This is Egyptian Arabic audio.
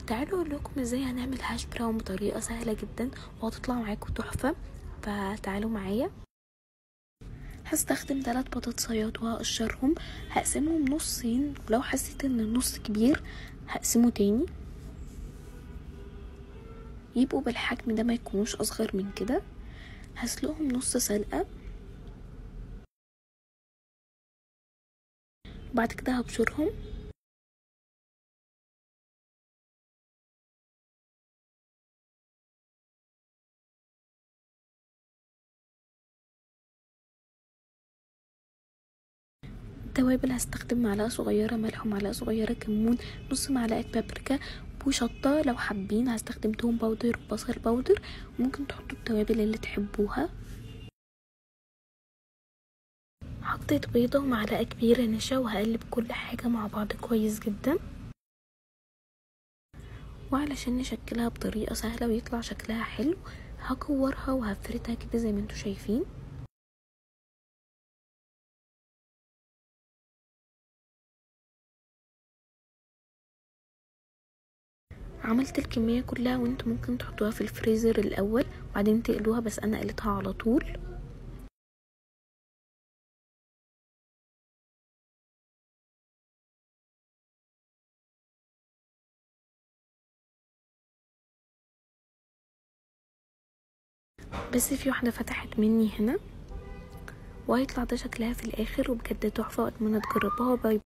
تعالوا اقول لكم ازاي هنعمل هاش براون بطريقه سهله جدا وهتطلع معاكم تحفه فتعالوا معايا هستخدم ثلاث بطاطسيات وهقشرهم هقسمهم نصين ولو حسيت ان النص كبير هقسمه تاني يبقوا بالحجم ده ما يكونوش اصغر من كده هسلقهم نص سلقه بعد كده هبشرهم التوابل هستخدم معلقة صغيرة ملح ومعلقة صغيرة كمون نص معلقة بابريكا وشطة لو حابين هستخدم توم باودر وبصل باودر ممكن تحطوا التوابل اللي تحبوها حطيت بيضة ومعلقة كبيرة نشا وهقلب كل حاجة مع بعض كويس جدا وعلشان نشكلها بطريقة سهلة ويطلع شكلها حلو هكورها وهفردها كده زي ما انتوا شايفين عملت الكمية كلها وانتوا ممكن تحطوها في الفريزر الاول وبعدين تقلوها بس انا قلتها على طول بس في واحدة فتحت مني هنا وهيطلع ده شكلها في الاخر وبجد تحفة واتمنى تجربوها باي